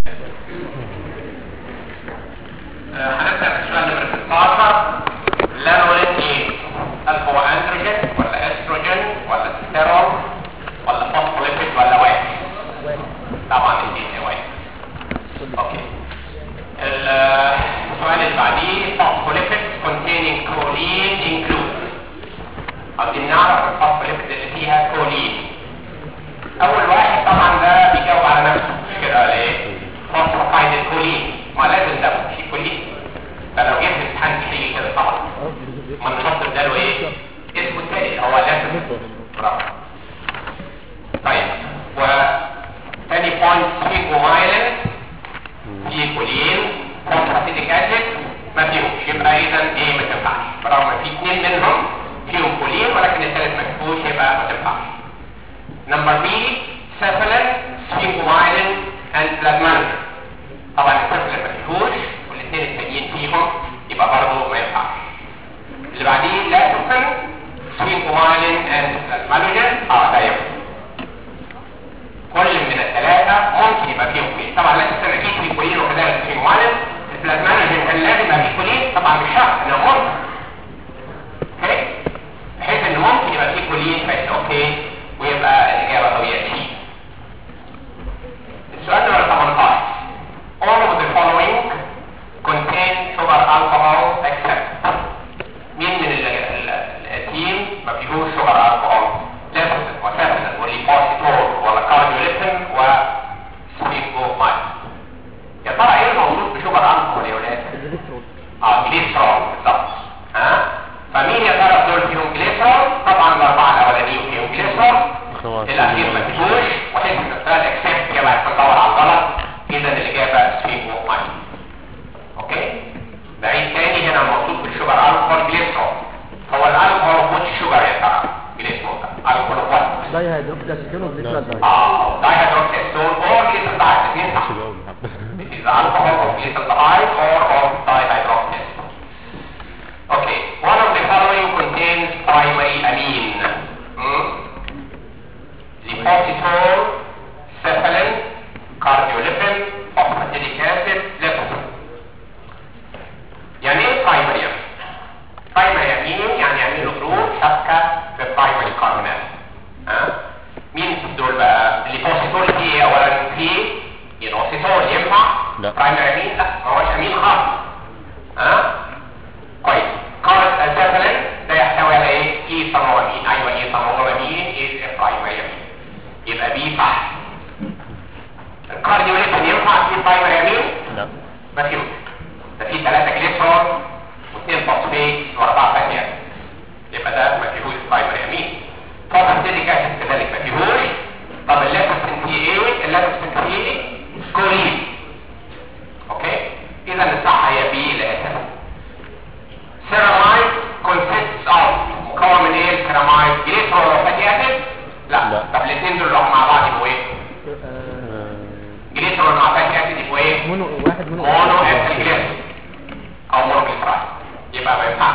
آه، هنبدا بالسؤال نمره 16 لانولين ايه؟ هل هو اندروجين ولا استروجين ولا ستيرول ولا فوسفوليبيد ولا واحد؟ طبعا الاثنين واحد اوكي السؤال اللي بعديه فوسفوليبيد containing choline include عايزين نعرف الفوسفوليبيد اللي فيها كولين اول واحد طبعا ده بيجاوب على نفسه مش كده ولا ايه؟ فوسفوفايد الكولين ما لازم ده في كولين فلو جبت امتحان تحليل كده طبعا ما نحط ده له ايه؟ اسمه التاني هو لازم برافو طيب و تاني بوينت سفينجومايلين في كولين فوسفاتيديك اسيد ما فيهوش يبقى اذا ايه ما تنفعش برغم ان في اثنين منهم فيهم كولين ولكن الثالث ما فيهوش يبقى ما تنفعش نمبر بي سيفلين سفينجومايلين اند بلازمانجر طبعا السيفلين ما فيهوش والاثنين التانيين فيهم يبقى برضه ما ينفعش اللي بعديه لاتوفن سفينجومايلين اند بلازمانجر اه ده ينفع كل من الثلاثة ممكن يبقى فيهم كولين طبعا لا تستنى اكيد في كولين وكذلك في معلم البلازمانجين كان لازم يبقى فيه كولين طبعا مش شرط انه ممكن اوكي بحيث انه ممكن يبقى فيه كولين فايت اوكي ويبقى الاجابة طبيعية شيء السؤال نمبر 18 all of the following contain sugar alcohol except مين من ال- ال- الاتيم ما فيهوش شوجر الكحول ليبتين وسافنين وليبوسيتول ولا كارديوليبين وسفينجومايد يا ترى ايه الموجود بشوجر الكحول يا ولاد؟ اه جليسرول بالظبط ها فمين يا ترى دول فيهم جليسرول؟ طبعا الاربعه الاولانيين فيهم جليسرول الاخير ما فيهوش وحيث ان الثلاث اكسبت اجابه هتكون دور على الغلط اذا الاجابه سفينجومايد اوكي بعيد تاني هنا المقصود بالشوجر الكحول جليسرول هو الالكحول هو الشوجر يا ترى جليسرول ده الكحول وات ده هيدروكسيكون وجليسرول اه dihydroxysterol or glyceride الاثنين صح It is alcohol of glyceride or of dihydroxysterol. Okay, one of the following contains primary amine. Hmm? Lipositol, cephalin, cardiolipin, phosphatidic acid, leptin. يعني ايه primary amine؟ primary amine يعني امينو جروب شبكة في primary carbonate. ها؟ مين دول بقى؟ الليبوسيتول فيه ايه اولا فيه ينوسيتول ينفع؟ لا. برايمري امين لا ما هوش امين خالص ها؟ كويس كارت اسافلين ده يحتوي على ايه؟ ايثانولامين ايوه ايثانولامين از برايمري امين يبقى بي صح الكارديوليبين ينفع فيه برايمري امين؟ لا ما فيهوش ده فيه ثلاثة جليسرول واثنين فوسفيت واربعة فاتي اسيد يبقى ده ما فيهوش برايمري امين طبعا سيليك اسيد كذلك ما فيهوش طب اللاتوسين فيه ايه؟ اللاتوسين فيه كولين اوكي اذا الصح هي بي للاسف سيرامايد consists of مكون من ايه السيرامايد جليسرول وفاتي اسيد لا لا. طب الاثنين دول لو مع بعض يبقوا ايه آه، جليسرول مع فاتي اسيد يبقوا ايه مونو واحد مونو مونو اسيد جليسرول او مونو جليسرايد يبقى ما ينفعش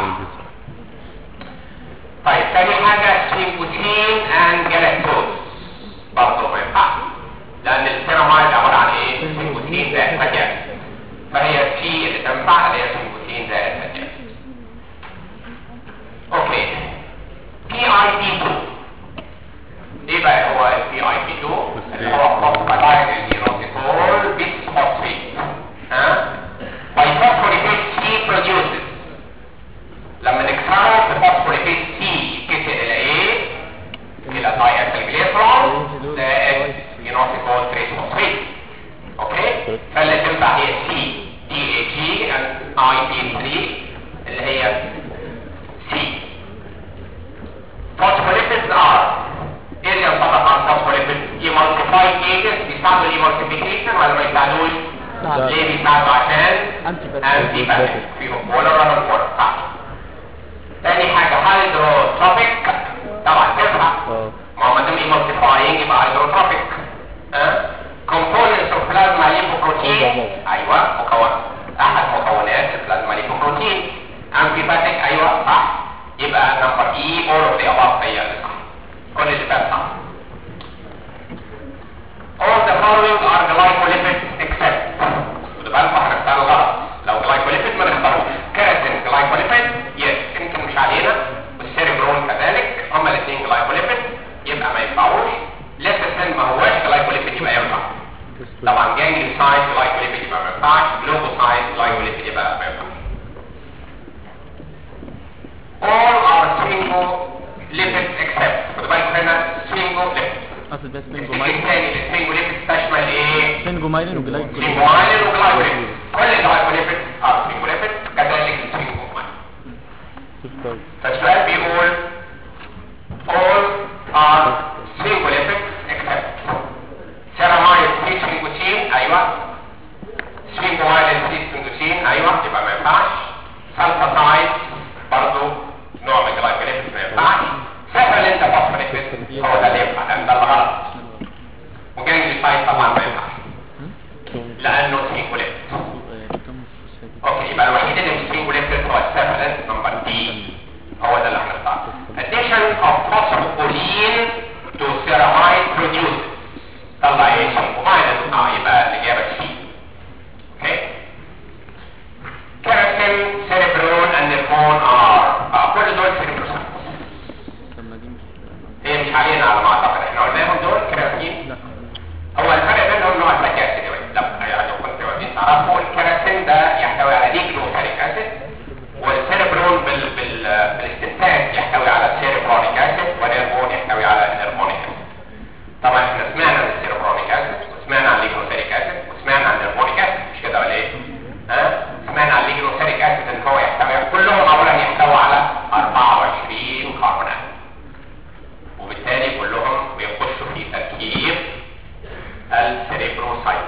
طيب تاني حاجة سيمبوتين اند جلاكتوز برضه ما ينفعش لأن السيرامايد عبارة عن ايه؟ سيمبوتين زائد فاتي اسيد فهي سي اللي تنفع اللي هي سيمبوتين زائد فاتي اسيد اوكي بي اي بي 2 ايه بقى هو البي اي بي 2 اللي هو فوسفاتايد اليروسيتول بيسفوسفيت ها بايفوسفوريفيت سي بروديوسز لما نكسره في فوسفوريفيت سي يتكسر الى ايه؟ الى داي اسيل جليسرول زائد ينوسيتول تريس فوسفيت اوكي فاللي تنفع هي سي دي اي جي اي بي 3 اللي هي سي phospholipids are ايه اللي ينطبق على الفوسفوليبيد emulsified agents بيساعدوا الامالسيفيكيشن ولا ما يساعدوش؟ لا. ليه بيساعدوا عشان Antibiotic. انتي باتيك فيهم بولر ولا بولر صح تاني حاجة هيدروتروبيك طبعا تنفع اه ما هو ما دام emulsifying يبقى هيدروتروبيك ها components of plasma lipoprotein ايوه مكون احد مكونات البلازما lipoprotein antibiotic ايوه صح يبقى نمبر اي all of the above هي اللي صح كل اللي فات صح all the following are glycolipids except جانجلي سايت جلايكوليبيد يبقى ما ينفعش جلوكوسايت جلايكوليبيد يبقى ما ينفعش all are single lipids except خد بالك هنا single lipids اصل ده التكنيك سفنجومايلين الثاني للسنجل ليبيد تشمل ايه؟ سفنجومايلين وجلايكولين سينجومايلين وجلايكوليبيد كل الجلايكوليبيد اه سينجوليبيد كذلك السينجومايلين فالسؤال بيقول all are single lipids except ceramide C سفنجوتين ايوه سفنجومايلين C سفنجوتين ايوه يبقى ما ينفعش سلفاتايد برضه نوع من الجلايكوليبيد ما ينفعش سهل انت فوسفوليبيد هو ده اللي ينفع لان ده الغلط وجانجلي سايد طبعا ما ينفعش لانه سينجوليبيد اوكي يبقى الوحيد اللي مش سينجوليبيد هو السيفلنس نمبر دي هو ده اللي هنختاره addition of phosphocholine to ceramide produces طلع ايه سينجومايلين اه يبقى الاجابه سي اوكي كيراتين سيريبرون النيرفون ار اه كل دول سيريبروسايتس لما دي مش هي مش علينا على ما اعتقد احنا قلناهم دول كيراتين لا هو الفرق بينهم نوع الفاكهه اسيد لا يعني لو كنت عايزين تعرفوا الكيراتين ده يحتوي على ديكلوفيريك اسيد والسيربرون بال بال بالاستنتاج يحتوي على سيربرونيك اسيد والنيرفون يحتوي على نيرفونيك اسيد طبعا احنا سمعنا عن السيربرونيك اسيد وسمعنا عن الليجنوسيريك اسيد وسمعنا عن النيرفونيك اسيد مش كده ولا ايه؟ ها؟ سمعنا عن الليجنوسيريك اسيد ان هو يحتوي كلهم اولا يحتوي على 24 كربونات وبالتالي كلهم بيخشوا في تركيب السيريبروسايت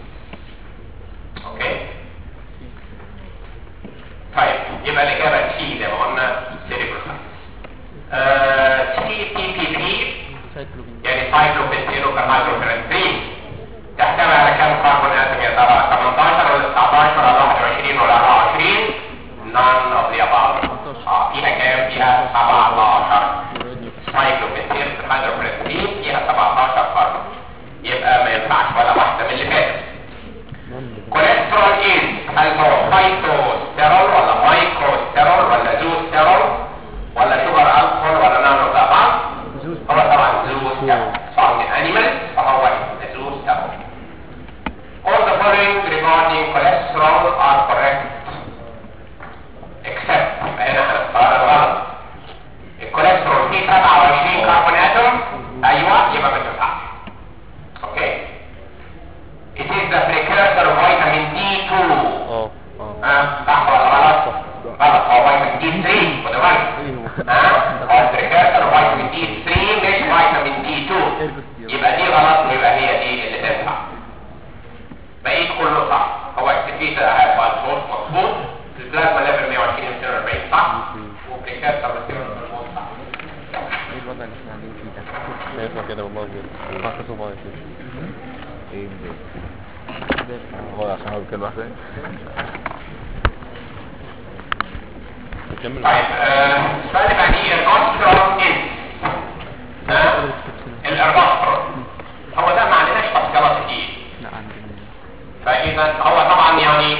اوكي طيب يبقى الاجابه سي زي ما قلنا سيريبروسايت سي بي بي بي سايكلوبين يعني سايكلوبنتينو كاربوهيدرات تحتوي على كم كربون اتوم يا ترى 18 ولا 19 ولا 21 ولا 24 none of the above اه فيها كام فيها 17 سايكلوبنتين كاربوهيدرات فيها 17 كربون يبقى ما ينفعش ولا واحده من اللي فاتت كوليسترول ايه هل هو فايتوستيرول ولا مايكروستيرول ولا زوستيرول ولا شوجر الكحول ولا نانو طبعا زوز هو طبعا زوستيرول صار من انيمال فهو زوستيرول All the following regarding cholesterol are correct except يبقى هنا هنختار الغلط الكوليسترول فيه 27 كربون اتوم ايوه يبقى ما تنفعش اوكي It is the precursor of vitamin D2 اه اه ها صح ولا غلط؟ غلط هو فيتامين دي 3 خد بالك ها هو البريكيرسر فيتامين دي 3 مش فيتامين دي 2 يبقى دي غلط ويبقى هي دي اللي تنفع بقيت كله صح هو اكتفيت هذا الصوت مظبوط البلازما ليفل 120 240 صح وبريكيرسر 240 صح ايه الوضع اللي احنا قاعدين فيه ده شايفها كده والله بجد ما حاسس صباعي كده ايه ده والله عشان هو بيتكلم واحد نكمل طيب آه، السؤال اللي بعديه الارمسترونج از ها الارمسترونج هو ده ما عندناش تفصيلات كتير لا عندنا فاذا هو طبعا يعني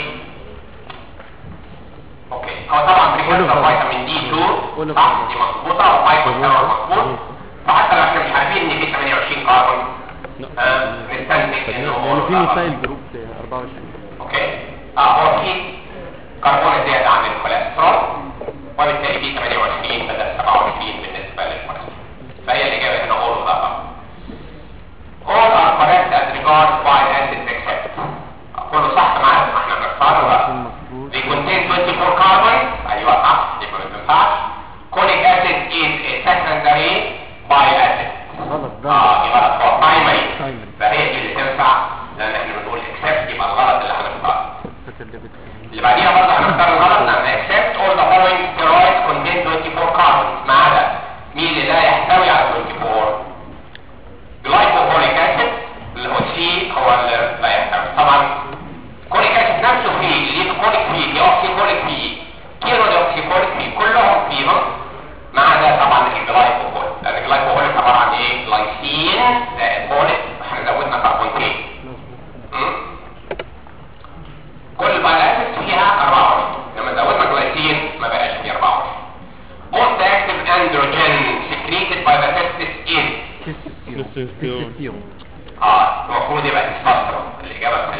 اوكي هو طبعا بريكورسر فيتامين دي 2 صح دي مظبوطه وفيتامين مظبوط فحتى لو احنا مش عارفين ان في 28 كربون آه، نستنتج انه هو يعني في الكربون. مثال جروب 24 اوكي اه هو في كربون زياده عن الكوليسترول وبالتالي في 28 بدل 27 بالنسبه للكوليسترول فهي الاجابه هنا اول ده all are correct as regards bile acids except كله صح معانا ما احنا بنختار بقى المفروض they contain 24 carbon ايوه صح يبقى ما تنفعش conic acid is a secondary bile acid غلط ده اه دي غلط هو primary Primary. فهي دي اللي تنفع لان احنا بنقول except يبقى الغلط اللي هنختاره فاكر ليفت اللي بعديها برضه هنختار الغلط لان except all the following steroids contain 24 carbons ما عدا مين اللي لا يحتوي على 24 glycolic acid اللي هو سي هو اللي لا يحتوي طبعا كوليك اسيد نفسه فيه ليكوليك فيه ديوكسيكوليك فيه كيلو ديوكسيكوليك فيه كلهم فيهم ما عدا طبعا الجلايكوهول لان الجلايكوهول عباره عن ايه؟ جلايسين زائد كوليك احنا زودنا كربونتين مم؟ كل البايلاتس فيها 24 لما زودنا جلايسين ما بقاش فيه 24 most active androgen secreted by the testis is تستوستيرون تستوستيرون اه المفروض يبقى تستوستيرون الاجابه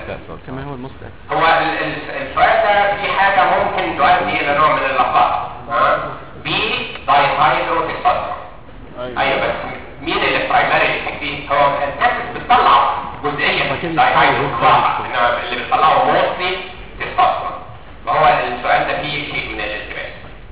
بتحصل كما هو الموست اكتف هو ال- ال- السؤال ده في حاجة ممكن تؤدي إلى نوع من اللخبطة ها بي دايهايدروتيستوستيرون ايوه بس مين اللي برايمري فيه هو التاسس بتطلع جزئيه لكن دايهايدروتيستوستيرون انما اللي بتطلعه موستلي تستوستيرون وهو السؤال ده فيه شيء من الالتباس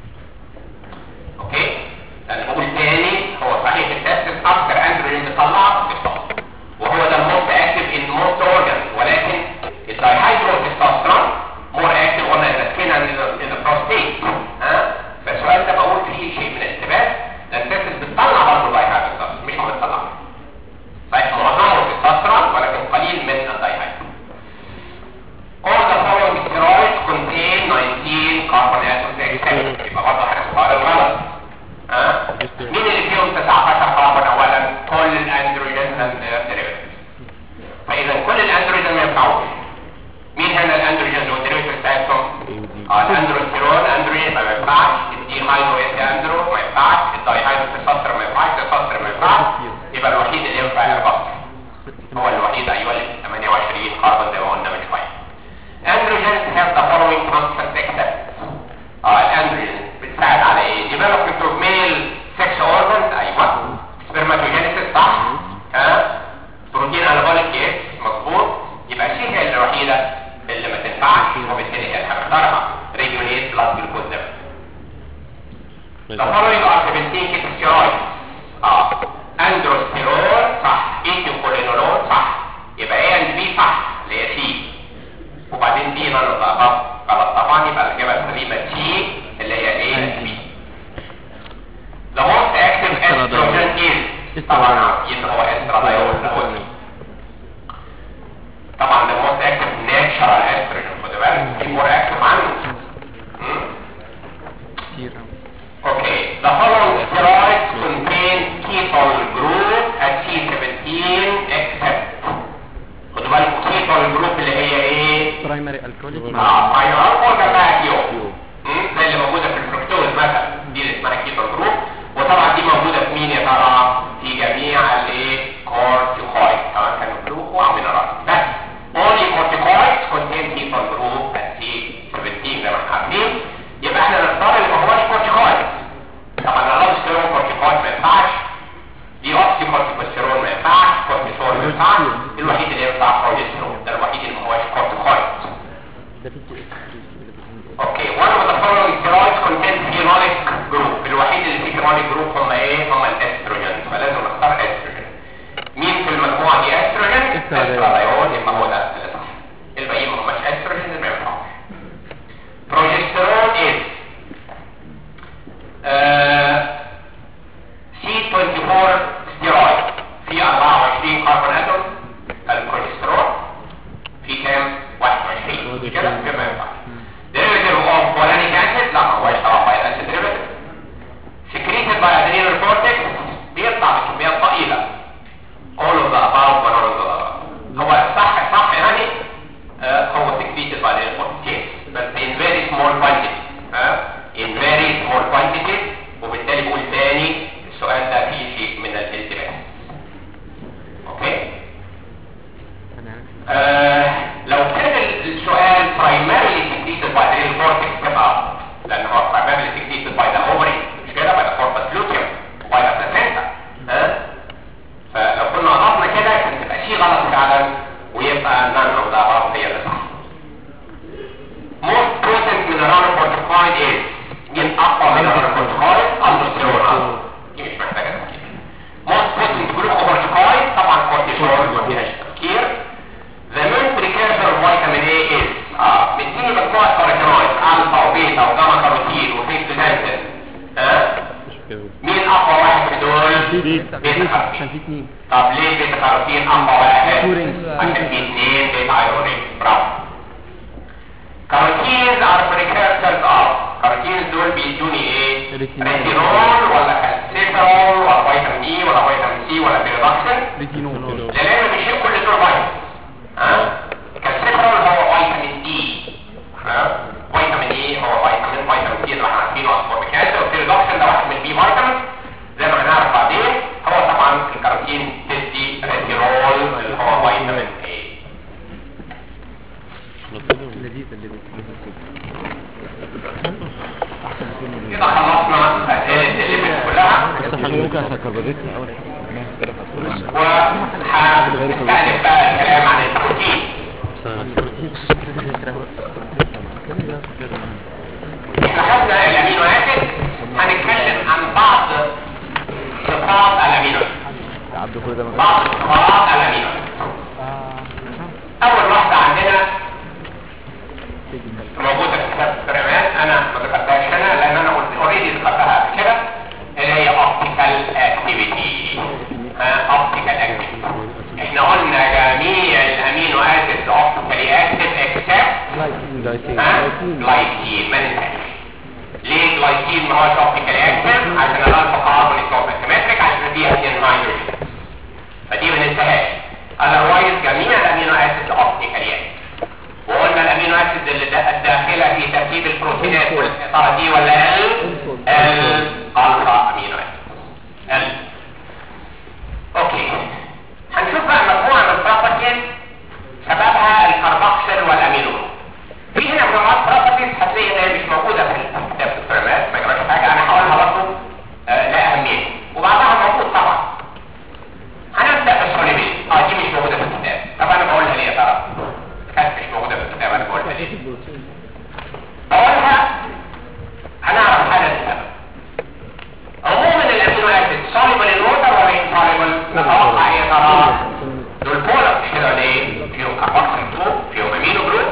اوكي انا بقول تاني هو صحيح التاسس اكتر اندروجين بيطلع تستوستيرون وهو ده الموست اكتف ان موست اورجان ولكن الدايهايدروتيستوستيرون مور اكتف قلنا ان سكين ان البروستيت ها فالسؤال ده بقول فيه شيء من الالتباس لان التاسس بتطلع برضه دايهايدروتيستوستيرون مش ما بتطلعش صحيح معظمه تستوستيرون ولكن قليل من الدايهايدروتيستوستيرون All the following steroids contain 19 carbon atoms except يبقى برضه حاجه صغيره غلط ها مين اللي فيهم 19 كربون اولا كل الاندروجين and their derivatives فاذا كل الاندروجين ما ينفعوش مين هنا الاندروجين والديريفيتيفز بتاعتهم اه الاندروستيرون اندروجين ما ينفعش الديهايدرو اس اندرو ما ينفعش الدايهايدرو تستوستيرون ما ينفعش التستوستيرون ما ينفعش يبقى الوحيد اللي ينفع البصر هو الوحيد ايوه اللي 28 كربون زي ما قلنا من شويه androgens have the following constant acceptance اه الاندروجين بتساعد على ايه development of male sex organs ايوه spermatogenesis صح ها بروتين anabolic yes مظبوط يبقى شيء هي الوحيده اللي ما تنفعش وبالتالي هي اللي هنختارها regulate blood glucose level The following are 17 steroids اه اندروستيرون صح ايثيوكولينولون صح يبقى A and B صح اللي هي C وبعدين دي نون غلط غلط طبعا يبقى الاجابه السليمه سي اللي هي A and B The most active estrogen is طبعا عارفين هو استرادايول اللي هو C. طبعا the most active natural estrogen خد بالك في more active عنه مم؟ كتير أوي. Okay, the following steroids contain ketone group at C17 except خدوا بالكم ketone group اللي هي ايه؟ برايمري الكوليك اه ايوه جنبها كيو زي اللي موجوده في الفركتوز مثلا دي اللي اسمها كيتون جروب وطبعا دي موجوده في مين يا ترى؟ في جميع الايه؟ كورتيكويد سواء كانوا جلوكو او مينرال بس only corticoids contain ketone group at C17 زي ما احنا عارفين يبقى احنا نختار اللي ما هوش كورتيكويد طبعا الالوستيرون كورتيكويد ما ينفعش دي اوكسي كورتيكوستيرون ما ينفعش كورتيسون ما ينفعش الوحيد اللي ينفع بروجسترون ده الوحيد اللي ما هوش كورتيكويد ده بي تي اس اوكي one of the following steroids contain phenolic group الوحيد اللي فيه phenolic group هم ايه هم الاستروجين فلازم نختار استروجين مين في المجموعه دي استروجين استرادايول. استرادايول يبقى هو ده اللي صح الباقيين ما هماش استروجين اللي ما ينفعوش progesterone is آه C24 steroid في 24 كربون اتوم البروجسترون في كام 21 مش كده كده ما ينفعش derivative of polanic acid لا ما هوش طبعا باي acid derivative secreted by adrenal cortex بيطلع بكميات ضئيلة all of the above one of the هو الصح الصح يعني آه هو secreted by adrenal cortex yes but in very small quantity آه in very small quantity وبالتالي بقول تاني السؤال ده فيه شيء من الالتباس اوكي آه لو كان السؤال primarily secreted by the renal cortex تبقى لان هو primarily secreted by the ovary مش كده by the corpus luteum by the placenta ها فلو كنا قربنا كده كانت تبقى شيء غلط فعلا ويبقى none of the above هي اللي صح most potent mineral corticoid is مين اقوى mineral corticoid aldosterone دي مش محتاجه تفكير most potent glucocorticoid طبعا cortisol ما فيهاش تفكير The main precursor of vitamin A is اه مديني مجموعة كاروتينويد الفا وبيتا وجاما كاروتين وفيكتوزانتين ها مش كده مين اقوى واحد في دول؟ بيتا كان كاروتين في اتنين طب ليه بيتا كاروتين اقوى واحد؟ كورينج. عشان في اثنين بيتا ايرونين برافو كاروتينز ار precursors of كاروتينز دول بيدوني ايه؟ ريتينول. ريتينول ولا كالسيفرول ولا فيتامين اي ولا فيتامين سي ولا بيرودكسين ريتينول لان بيشيل كل دول فيتامين ها كالسيفرول هو فيتامين دي ها فيتامين اي هو فيتامين فيتامين سي اللي احنا عارفينه اسبوربيك اسيد والبيرودكسين ده واحد من البي فيتامين زي ما هنعرف بعدين هو طبعا الكاروتين تدي ريتينول اللي هو فيتامين اي لذيذة اللي كده خلصنا اسئله الليمت كلها ممكن عشان كربوناتنا اول ما اختلف وهنستأنف بقى الكلام عن التحكيم احنا خدنا الامينو اسيد هنتكلم عن بعض صفات الامينو اسيد عبد كل ده بعض صفات الامينو اسيد اول واحده عندنا موجوده في كتاب البريمات انا ما ذكرتهاش هنا لان انا قلت اوريدي ذكرتها قبل كده اللي هي اوبتيكال اكتيفيتي اوبتيكال اكتيفيتي احنا قلنا جميع الامينو اسيد اوبتيكالي اكتيف اكسبت جلايسين ما ننساش ليه جلايسين ما هوش اوبتيكال اكتيف عشان الالفا كاربون اسمه سيمتريك عشان فيها اثنين هيدروجين فدي ما ننساهاش اذروايز جميع الامينو اسيد اوبتيكالي اكتيف وقلنا الامينو اسيد اللي دا- الداخله في تركيب البروتينات والإطارة دي ولا ال الالفا امينو اسيد ال اوكي هنشوف بقى مجموعه من البروبرتيز سببها الكربوكسيل والامينو في هنا مجموعات بروبرتيز هتلاقي ان هي مش موجوده في كتاب البريمات ما جراش حاجه انا هقولها برضه آه، لا اهميه وبعضها موجود طبعا هنبدا بالسوليبيل اه دي مش موجوده في الكتاب طب انا بقولها ليه يا ترى كانت مش موجوده في الكتاب انا بقولها ليه بقولها هنعرف هذا السبب عموما الامينو اسيد soluble in water ولا insoluble نتوقع ايه يا ترى دول بولر مش كده ولا ايه فيهم كاربوكسيل جروب فيهم امينو جروب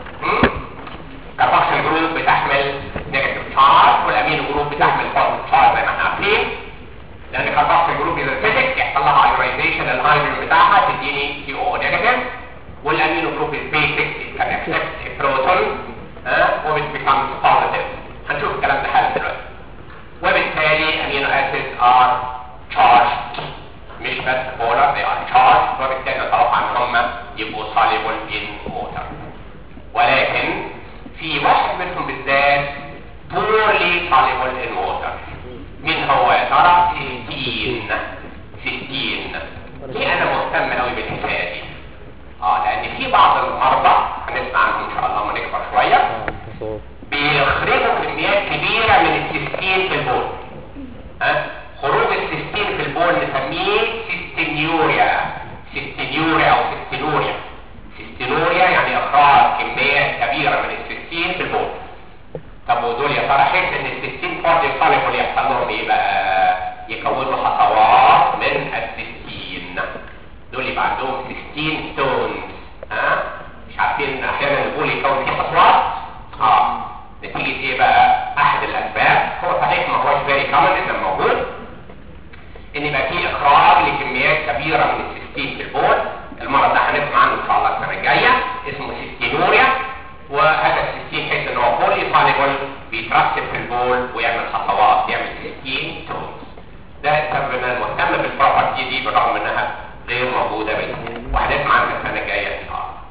كاربوكسيل جروب بتحمل نيجاتيف تشارج والامينو جروب بتحمل بوزيتيف تشارج زي ما احنا عارفين لان الكاربوكسيل جروب اذا اتفتت يحصل لها ايونيزيشن الهيدروجين بتاعها تديني سي او نيجاتيف والامينو جروب البيسك كان اكسبت بروتون ها وبت becomes positive هنشوف الكلام ده حالا دلوقتي وبالتالي امينو acids are charged مش بس polar they are charged وبالتالي نتوقع ان هم يبقوا soluble in water ولكن في واحد منهم بالذات poorly soluble in water مين هو يا ترى سيستين سيستين ليه انا مهتم قوي بالحكايه دي اه لان في بعض المرضى هنسمع عنهم ان شاء الله لما نكبر شويه بيخرجوا كميات كبيرة من السيستين في البول ها خروج السيستين في البول نسميه سيستينيوريا سيستينيوريا او سيستينوريا سيستينوريا يعني اخراج كمية كبيرة من السيستين في البول طب ودول يا ترى حس ان السيستين فاضي يصالحوا يحصل لهم ايه بقى يكونوا خطوات من السيستين دول يبقى عندهم سيستين ستونز ها مش عارفين احيانا البول يكون فيه خطوات اه نتيجة ايه بقى احد الاسباب هو صحيح ما هوش فيري كومن انما موجود ان يبقى فيه اخراج لكميات كبيرة من السيستين في البول المرض ده هنسمع عنه ان شاء الله السنة الجاية اسمه سيستينوريا وهذا السيستين حيث ان هو بولي سوليبل بيترسب في البول ويعمل خطوات يعمل سيستين تونز ده السبب ان انا مهتم بالبروبرتي دي بالرغم انها غير موجودة بالكتاب وهنسمع عنها السنة الجاية ان شاء الله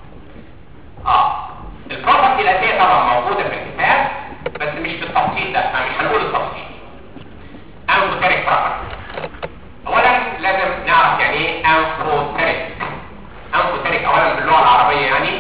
اه البروبرتي الاساسيه طبعا موجوده في الكتاب بس مش بالتفصيل ده مش هنقول التفصيل انفوتيريك بروبرتي اولا لازم نعرف يعني ايه انفوتيريك انفوتيريك اولا باللغه العربيه يعني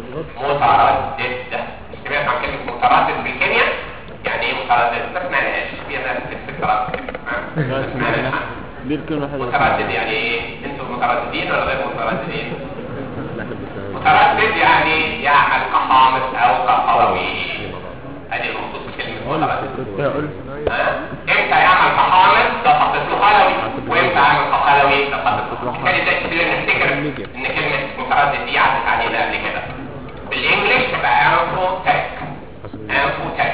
متردد سمعت عن كلمه متردد بالكيمياء يعني ايه متردد ما سمعناهاش في ناس بتتردد ما سمعناش دي الكلمة حلوة متردد يعني ايه انتم مترددين ولا غير مترددين متردد يعني يعمل كحامض او كقروي ادي المقصود بكلمه متردد كنت هقول ها؟ امتى يعمل كحامض ده خطط له خلوي وامتى يعمل كخلوي ده خطط له بالتالي ده كتير نفتكر ان كلمه متردد دي عدت علينا قبل كده بالانجلش تبقى انفوتيك انفوتيك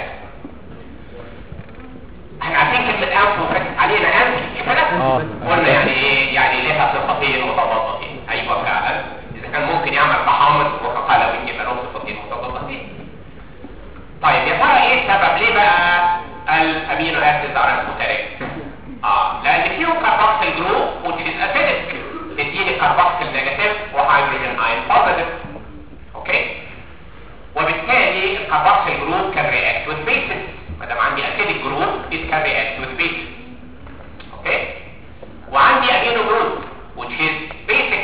احنا عارفين كلمه انفوتيك علينا انفي مش كده؟ اه. قلنا يعني ايه يعني ليها صفتين متضادتين ايوه فعلا اذا كان ممكن يعمل تحمض وكقلوي يبقى له صفتين متضادتين طيب يا ترى ايه السبب ليه بقى الامينو اسيد ار انفوتيريك اه لان فيهم كاربوكسيل جروب which is acidic بتديني كاربوكسيل نيجاتيف وهيدروجين ايون بوزيتيف اوكي وبالتالي الكاربوكسيل جروب كان رياكت with bases ما دام عندي acidic جروب it can react with bases اوكي وعندي امينو جروب which is basic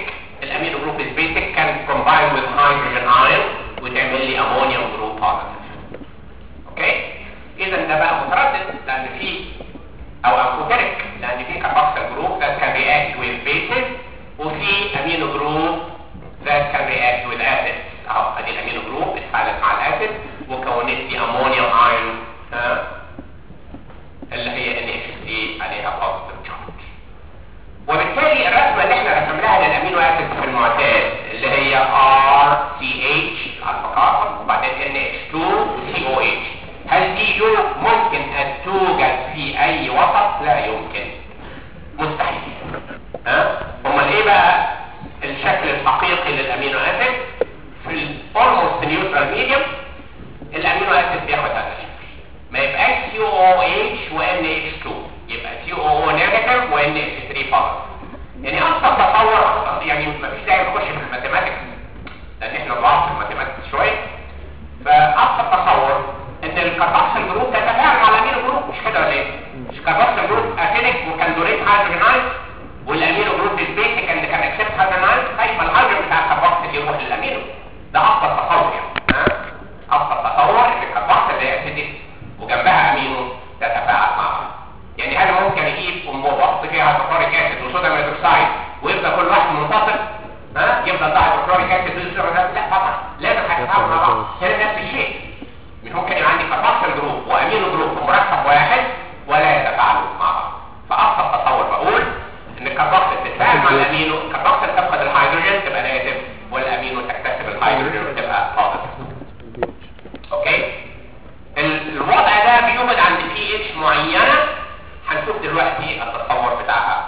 اسيدك وكان دوريت هيدروجينايز والامينو جروب البيسك اللي كان اكسبت هيدروجينايز طيب ما الهيدروجين بتاع الكربوكسيل يروح للامينو ده ابسط تصور يعني ها ابسط تصور ان الكربوكسيل اللي هي اسيدك وجنبها امينو تتفاعل مع بعض يعني هل ممكن اجيب ام وحط فيها هيدروكلوريك اسيد وصوديوم هيدروكسيد ويفضل كل واحد منفصل ها يفضل ده هيدروكلوريك اسيد وصوديوم هيدروكسيد لا طبعا لازم هيتفاعلوا مع بعض هنا نفس الشيء مش ممكن يبقى عندي كربوكسيل جروب وامينو جروب ومركب واحد ولا يتفاعلوا مع بعض فابسط تصور بقول ان الكربوكسيل تتفاعل مع الامينو الكربوكسيل تفقد الهيدروجين تبقى نيجاتيف والامينو تكتسب الهيدروجين وتبقى بوزيتيف اوكي ال- الوضع ده بيوجد عند بي اتش معينه هنشوف دلوقتي التصور بتاعها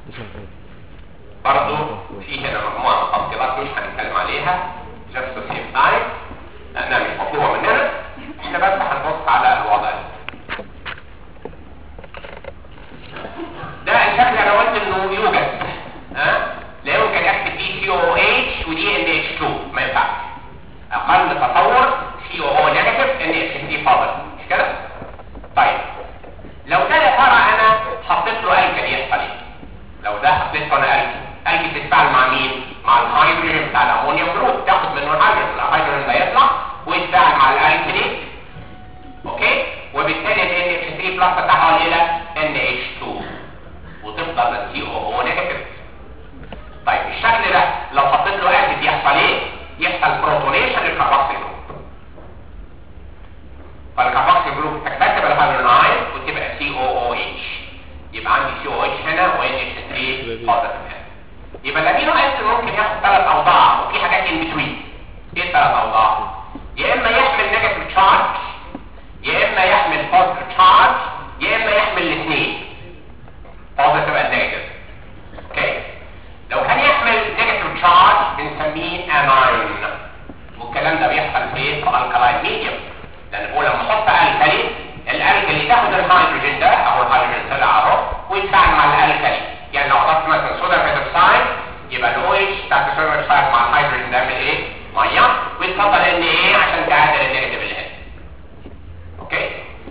برضو في هنا مجموعه من التفصيلات مش هنتكلم عليها just to save time لانها مش مطلوبه مننا احنا بس هنبص على الوضع ده ده الشكل انا قلت انه يوجد ها لا يمكن اكتب دي سي او اتش ودي ان اتش 2 ما ينفعش اقل تصور سي او او نيجاتيف ان اتش 3 بوزيتيف مش كده طيب لو ده يا ترى انا حطيت له الكل يحصل ايه لو ده حطيت له انا الكل الكل تتفاعل مع مين مع الهيدروجين بتاع الامونيوم جروب تاخد منه الهيدروجين الهيدروجين ده يطلع ويتفاعل مع الالكلي اوكي وبالتالي ال NH3 بلس تتحول الى NH2 وتفضل السي او او نيجاتيف طيب الشكل ده لو حطيت له اسيد يحصل ايه يحصل بروتونيشن للكاربوكسيل جروب فالكاربوكسيل جروب تكتسب الهيدروجين ايون وتبقى سي او او اتش يبقى عندي سي او اتش هنا و NH3 بوزيتيف هنا يبقى الامينو اسيد ممكن ياخد ثلاث اوضاع وفي حاجات ان بتوين ايه الثلاث اوضاع يا اما يحمل نيجاتيف تشارج يا اما يحمل بوزيتيف تشارج يا اما يحمل الاثنين بوزيتيف اند نيجاتيف اوكي لو كان يحمل نيجاتيف تشارج بنسميه انايون والكلام ده بيحصل فين في الكلاين ميديوم لان هو لما احط الكالي الالكالي تاخد الهيدروجين ده او الهيدروجين طلع اهو ويتفاعل مع الالكالي يعني لو حطيت مثلا صوديوم هيدروكسيد يبقى الاو اتش بتاعت الصوديوم هيدروكسيد مع الهيدروجين ده يعمل ايه؟ ميه ويتفضل ان ايه عشان تعادل النيجاتيف اللي هنا اوكي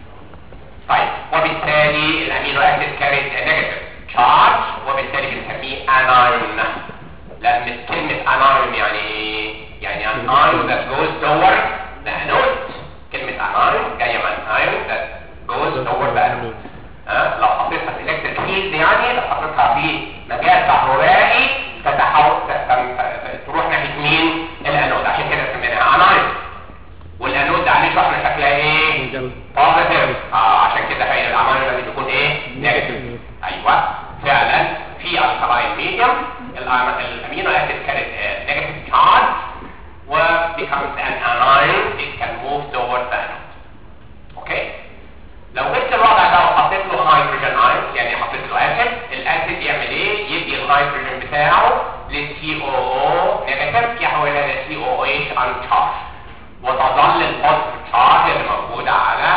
طيب وبالتالي الامينو اسيد كاريت نيجاتيف تشارج وبالتالي بنسميه انايون لان كلمه انايون يعني ايه؟ يعني an ion that goes toward the anode كلمه انايون جايه من ion that goes toward the anode ها لو حطيتها في الكتريك فيلد يعني لو حطيتها في مجال كهربائي تتحول ت- تروح ناحيه مين؟ الانود عشان كده سميناها انايون والانود ده عليه شحنه شكلها ايه؟ بوزيتيف اه عشان كده هي الامينو لازم يكون ايه؟ نيجاتيف ايوه فعلا في الكلاين ميديوم الامينو اسيد كانت نيجاتيف تشارج و becomes an anion it can move toward the anode اوكي لو جبت الوضع ده وحطيت له هيدروجين ايون يعني حطيت له اسيد الاسيد يعمل ايه يدي الهيدروجين بتاعه للسي او او نيجاتيف يحولها لسي او اتش ان تشارج وتظل البوزيتيف تشارج اللي موجوده على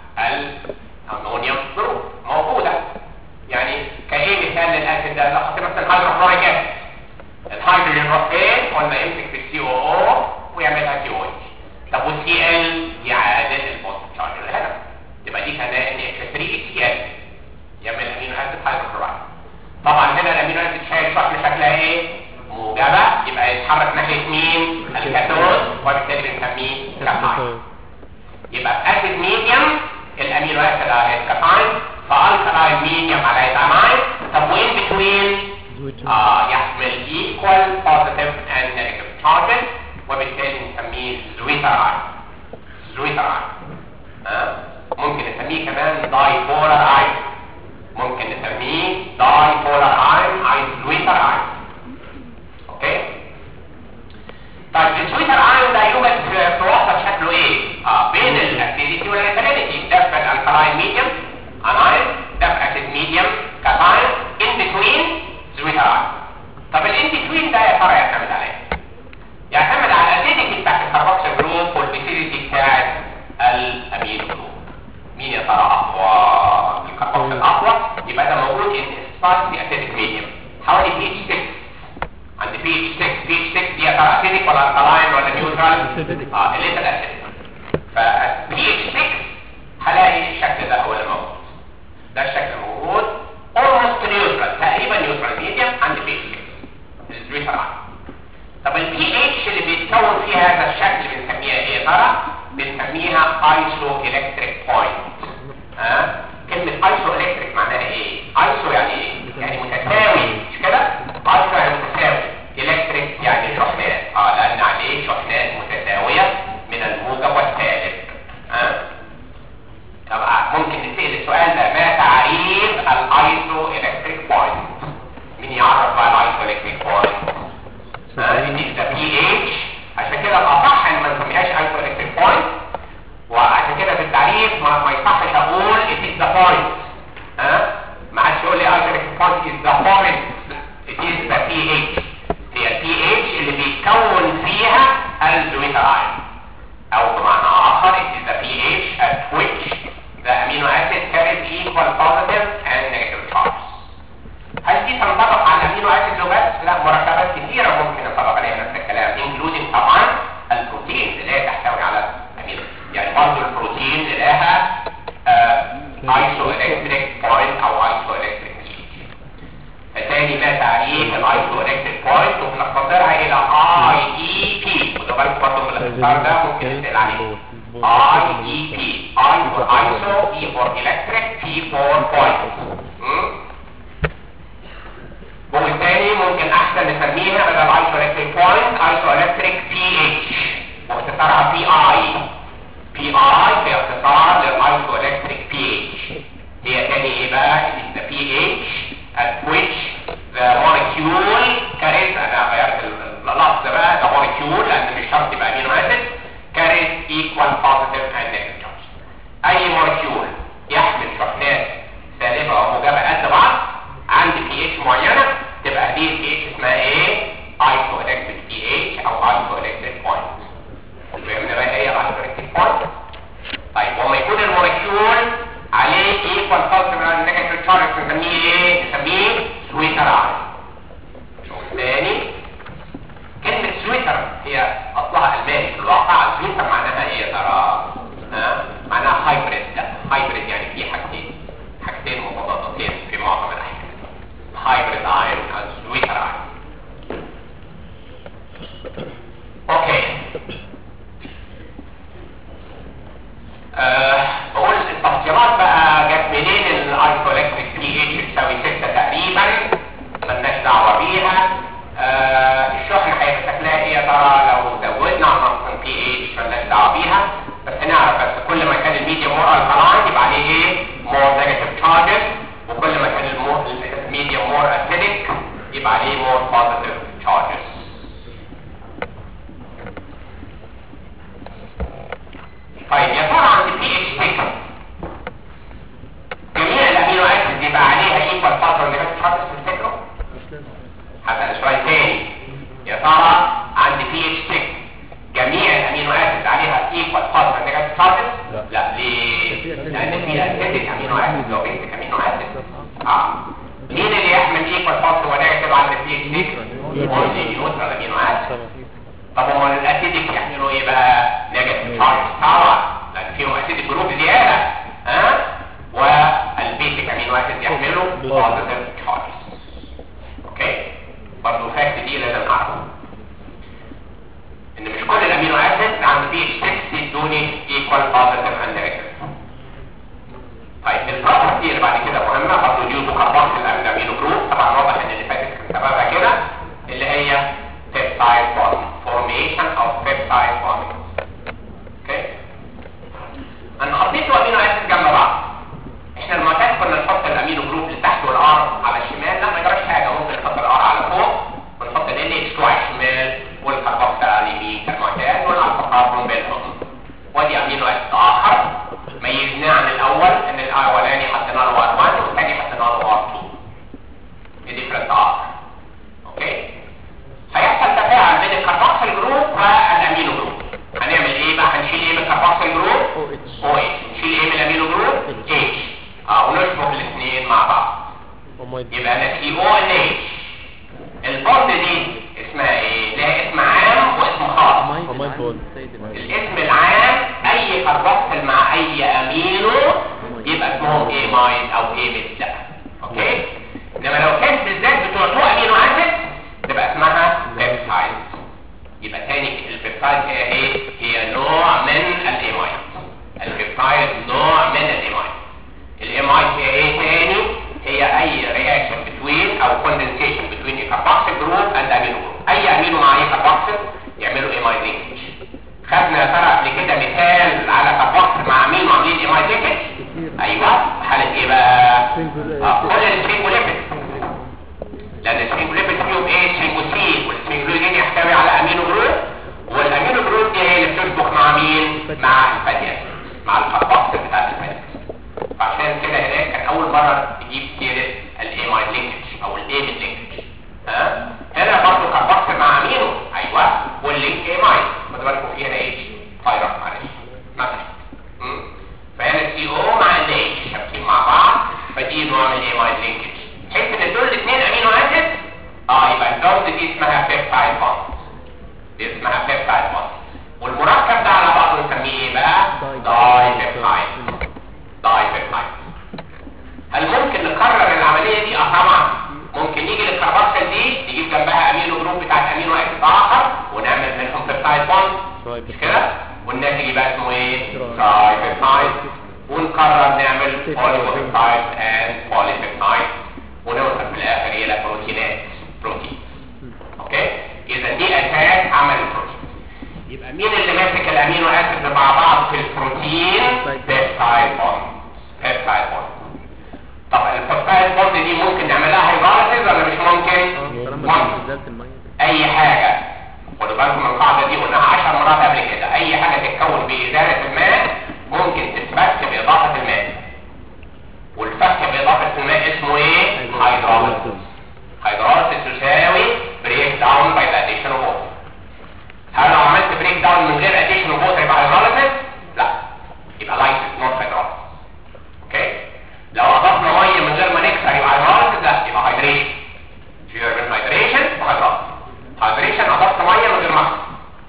الامونيوم جروب موجوده يعني كايه مثال للاسيد ده لو حطيت مثلا هيدروكلوريك اسيد الهيدروجين يروح فين ولا يمسك في السي او او ويعملها سي او اتش طب والسي ال يعادل البوزيتيف تشارج اللي هنا يبقى دي كان ان اتش 3 اتش ال يعمل امينو اسيد هيدروكلورايد طبعا هنا الامينو اسيد شايل شكل شكلها ايه موجبه يبقى يتحرك ناحيه مين الكاتود وبالتالي بنسميه كاتاين يبقى في اسيد ميديوم الامينو اسيد على كاتاين فالكلاين ميديوم على اماين طب وين بتوين آه يحمل equal positive and negative charges وبالتالي نسميه زويتراين زويتراين ها ممكن نسميه كمان دايبولار اين ممكن نسميه دايبولار اين ايزويتر اين اوكي طيب السويتر ايون ده يوجد في في وسط شكله ايه اه بين الاسيديتي والالكالينيتي ده في الالكالاين ميديوم اناين ده في اسيد ميديوم كاتاين ان بتوين سويتر ايون طب الان بتوين ده يا ترى يعتمد على ايه يعتمد على الاسيديتي بتاعت الكربوكسيل جروب والبيسيديتي بتاعت الامين جروب مين يا ترى اقوى الكربوكسيل اقوى يبقى ده موجود ان سبايسي اسيديك ميديوم حوالي بي اتش 6 عند بي اتش 6 بي اتش 6 دي يا ترى اسيديك ولا الكالاين ولا نيوترال اه اللي انت الاسيديك فبي اتش 6 هلاقي الشكل ده هو اللي موجود ده الشكل موجود جليسرايد طب البي اتش اللي بيتكون فيها هذا الشكل بنسميها ايه يا ترى بنسميها ايسو الكتريك بوينت ها كلمه ايسو الكتريك معناها ايه ايسو يعني ايه يعني متساوي مش كده ايسو يعني متساوي الكتريك يعني شحنات اه لان عليه شحنات متساويه من الموجب والسالب ها طبعا ممكن نسال السؤال ده ما تعريف الايسو الكتريك بوينت مين يعرف بقى الايسو الكتريك بوينت ده بي اتش عشان كده الاصح ان ما نسميهاش ايسو الكتريك بوينت وعشان كده في التعريف ما, ما يصحش اقول it is the point ها ما حدش يقول لي ايسو الكتريك بوينت is the point it is the pH هي البي اتش اللي بيتكون فيها الجليسرايد او بمعنى اخر it is the pH at which the amino acid carries equal positive and negative charges هل دي تنطبق على الامينو اسيد وبس؟ لا مركبات كثيره ممكن ينطبق عليها نفس الكلام including طبعا البروتين اللي هي تحتوي على امينو يعني برضه البروتين اللي لها ايسو الكتريك بوينت او ايسو الكتريك فتاني ما تعريف الايسو الكتريك بوينت وبنختصرها الى اي اي بي وده بالك برضه من الاختصار ده ممكن نسال عليه اي اي بي اي فور ايسو اي فور الكتريك بي فور بوينت وبالتالي ممكن احسن نسميها بدل ايسو الكتريك بوينت ايسو الكتريك بي اتش واختصارها بي اي بي اي هي اختصار للايسو الكتريك بي اتش هي تاني ايه بقى it is the pH at which the molecule carries انا غيرت اللفظ بقى the molecule لان مش شرط يبقى امينو اسيد carries equal positive and negative charge اي molecule يحمل شحنات سالبه وموجبه قد بعض عند بي اتش معينه تبقى دي بي اتش اسمها ايه ايسو الكتريك بي اتش او ايسو الكتريك بوينت فهمنا بقى ايه الايسو الكتريك بوينت طيب وما يكون المولكيول عليه ايكوال بوزيتيف اند نيجاتيف تشارج نسميه ايه نسميه سويتر ايون تاني كلمة سويتر هي اصلها الماني في الواقع سويتر معناها ايه يا ترى ها معناها هايبريد هايبريد يعني في حاجتين حاجتين متضادتين في معظم الاحيان هايبريد ايون او سويتر ايون اوكي آه، بقول التفصيلات بقى جت منين الايسولكتريك بي اتش تساوي 6 تقريبا ملناش دعوه بيها آه، الشحنه هيبقى شكلها ايه يا ترى لو زودنا على نقص بي اتش ملناش دعوه بيها بس نعرف بس كل ما كان الميديا مور الكلاين يبقى عليه ايه مور نيجاتيف تشارجز وكل ما كان الميديا مور اسيدك يبقى عليه مور بوزيتيف تشارجز طيب يا ترى عند بي اتش 6 جميع الامينو اسيد يبقى عليها ايكوال فتره اللي كانت حاطط في الفكره هسال سؤال تاني يا ترى عند بي اتش 6 جميع الامينو اسيد عليها ايكوال فتره اللي كانت حاطط لا. لا ليه لان في اسيدك امينو اسيد لو بيتك امينو اسيد اه مين اللي يحمل ايكوال فتره ونيجاتيف عند بي اتش 6 اونلي نيوترال امينو اسيد طب هم الاسيدك يحملوا ايه بقى نيجاتيف تشارج طبعا لان فيهم اسيدك جروب زياده ها والبيتك امينو اسيد يحملوا بوزيتيف تشارج اوكي برضه فاكت دي لازم نعرفها ان مش كل الامينو اسيد عند بي اتش 6 يدوني ايكوال بوزيتيف اند نيجاتيف طيب البروبرتي اللي بعد كده مهمه برضه دي كربوكسيل الامينو جروب طبعا واضح ان اللي فاتت كان سببها كده اللي هي peptide bond formation of peptide bond اوكي انا حطيت الامينو اسيد جنب بعض احنا المعتاد كنا نحط الامينو جروب اللي تحت والار على الشمال لا ما يجراش حاجه ممكن نحط الار على فوق ونحط ال اتش 2 على الشمال والكربوكسيل على اليمين كالمعتاد والالفا كربون بينهم ودي امينو اسيد اخر ميزناه عن الاول ان الاولاني حطينا له ار 1 والثاني حطينا له ار 2 دي ديفرنت اخر اوكي هيحصل تفاعل بين الكربوكسيل جروب والامينو جروب هنعمل ايه بقى هنشيل ايه من الكربوكسيل جروب OH. او اتش نشيل ايه من الامينو جروب اتش اه ونشبك الاثنين مع بعض ومية يبقى انا سي او ان اتش البوند دي اسمها ايه لها اسم عام واسم خاص ومية بول الاسم العام اي كربوكسيل مع اي امينو يبقى اسمهم ايه مايد او ايه ميد اوكي انما لو كانت بالذات بتوع تو امينو اسيد تبقى اسمها يبقى تاني البيبتايد هي ايه هي نوع من الايمايد البيبتايد نوع من الايمايد الايمايد هي ايه تاني هي اي رياكشن بتوين او كوندنسيشن بتوين كاربوكسيل جروب اند امينو جروب اي امينو مع اي كاربوكسيل يعملوا ايمايد لينكج خدنا يا ترى قبل كده مثال على كاربوكسيل مع امينو عاملين ايمايد لينكج ايوه حاله ايه بقى اه كل السينجوليبيد لان السينجوليبيد فيهم ايه سينجوسين والسينجولين يحتوي على امينو جروب والامينو جروب دي هي اللي بتشبك مع مين مع الفاتي اسيد مع الكاربوكسيل بتاع الفاتي اسيد فعشان كده هناك كان اول مره تجيب سيره الايمايد لينكج او الايمين لينكج ها هنا برضه كاربوكسيل مع امينو ايوه واللينك ايمايد خدوا بالكم في هنا اتش فايروس معلش مثلا مم. فهنا السي او مع ال اتش شابكين مع بعض فدي نوع من الايمايد لينكج تحس ان دول الاثنين امينو اسيد اه يبقى البوند دي اسمها بيبتايد بوند دي اسمها بيبتايد بوند والمركب ده على بعضه نسميه ايه بقى داي بيبتايد داي بيبتايد هل ممكن نكرر العمليه دي اه طبعا ممكن نيجي للكربوكسيل دي نجيب جنبها امينو جروب بتاعت امينو اسيد اخر ونعمل منهم بيبتايد بوند مش كده والناتج يبقى اسمه ايه تراي بيبتايد ونقرر نعمل بوليبيبتايد اند بوليبيبتايد ونوصل في الاخر الى بروتينات بروتين اوكي اذا دي اساس عمل البروتين يبقى مين اللي ماسك الامينو اسيد مع بعض في البروتين بيبتايد بوند بيبتايد بوند طب البيبتايد بوند دي ممكن نعملها هيدروليسيس ولا مش ممكن ممكن نزلت المية اي حاجة خدوا بالكم من القاعدة دي قلناها 10 مرات قبل كده اي حاجة تتكون بإزالة الماء ممكن تتفك بإضافة الماء والفك بإضافة الماء اسمه ايه؟ هيدروليسيس هيدروليسيس تساوي بريك داون باي ذا اديشن اوف ووتر هل لو عملت بريك داون من غير اديشن اوف ووتر يبقى هيدروليسيس؟ لا يبقى لايسيس نوت هيدروليسيس اوكي لو اضفنا ميه من غير ما نكسر يبقى هيدروليسيس لا يبقى هيدريشن في من هيدريشن وهيدروليسيس هيدريشن اضفت ميه من غير ما اكسر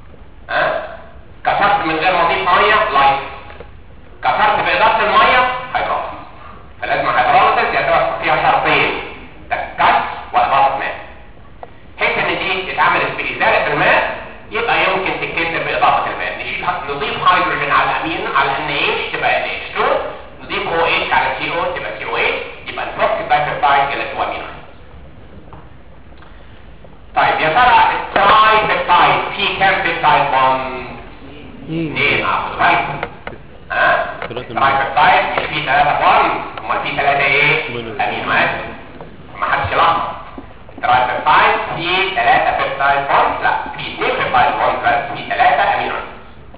ها كسرت من غير ما اضيف ميه لايسيس كسرت باضافه الميه هيدروليسيس فلازم هيدروليسيس يتوفر فيها شرطين كسر واضافه ماء حيث ان دي اتعملت بازاله الماء يبقى يمكن تتكتب باضافه الماء نشيل نضيف هيدروجين على الامين على ان اتش تبقى ان اتش 2 نضيف او اتش على سي او تبقى سي او اتش يبقى نفك البايبيبتايد الى 2 امينو طيب يا ترى التراي بيبتايد في كام بيبتايد بوند؟ اثنين خدوا بالكم ها؟ ثلاثة التراي بيبتايد مش فيه ثلاثة بوند امال فيه ثلاثة ايه؟ امينو اسيد ما حدش يلخبط التراي بيبتايد فيه ثلاثة بيبتايد بوند لا فيه اثنين بيبتايد بوند بس فيه ثلاثة امينو اسيد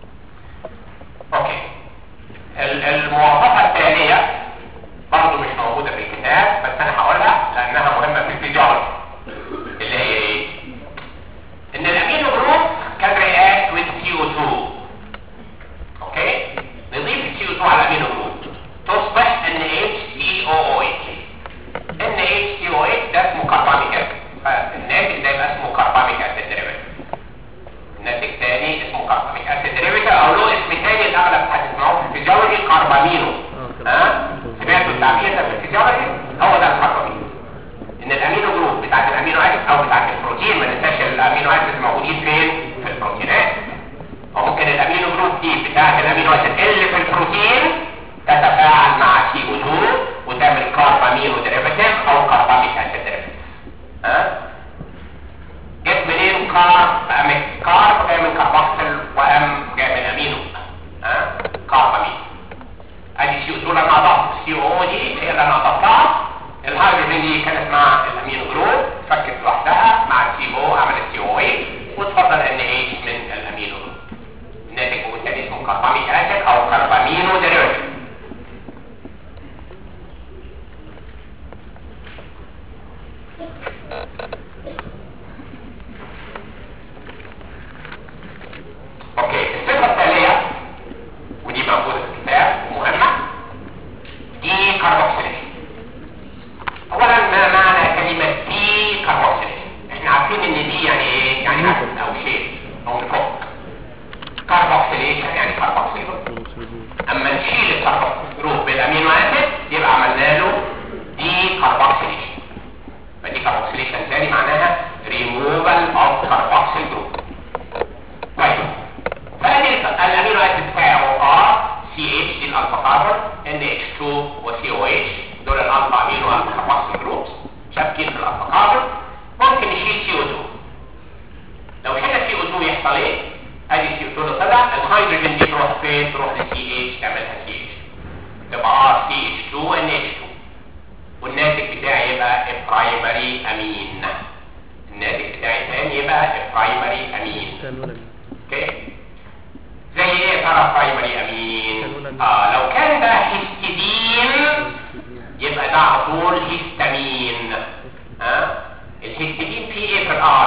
اوكي ال- المواصفة الثانية برضه مش موجودة في الكتاب بس انا هقولها لانها مهمة في الفيزيولوجي اللي هي ايه ان الامينو جروب كان رياكت with CO2 اوكي نضيف ال CO2 على الامينو جروب تصبح NHCOOH NHCOH ده اسمه كرباميك اسيد فالناتج ده يبقى اسمه كرباميك اسيد ديريفيتيف ناتج تاني اسمه كرباميك اسيد ديريفيتيف او له اسم تاني الاغلب هتسمعوه في الفيزيولوجي كربامينو ها سمعتوا التعبير ده في الفيزيولوجي هو ده الكربامينو ان الامينو جروب بتاعت الامينو اسيد او بتاعت البروتين ما ننساش الامينو اسيد موجودين فين في البروتينات وممكن الامينو جروب دي بتاعت الامينو اسيد اللي في البروتين تتفاعل مع سي او 2 وتعمل كاربامينو ديريفاتيف او كارباميك اسيد ديريفاتيف ها جت منين كارب ام كارب جاي من كاربوكسيل وام جاي ايه ادي سي 2 اللي طلع الهيدروجين دي تروح فين تروح لسي اتش تعملها سي اتش تبقى ار سي اتش 2 ان اتش 2 والناتج بتاعي يبقى برايمري امين الناتج بتاعي ثاني يبقى برايمري امين كانولا اوكي زي ايه ترى برايمري امين اه لو كان ده هيستidine يبقى ده على طول هيستامين ها الهيستidine فيه ايه في الار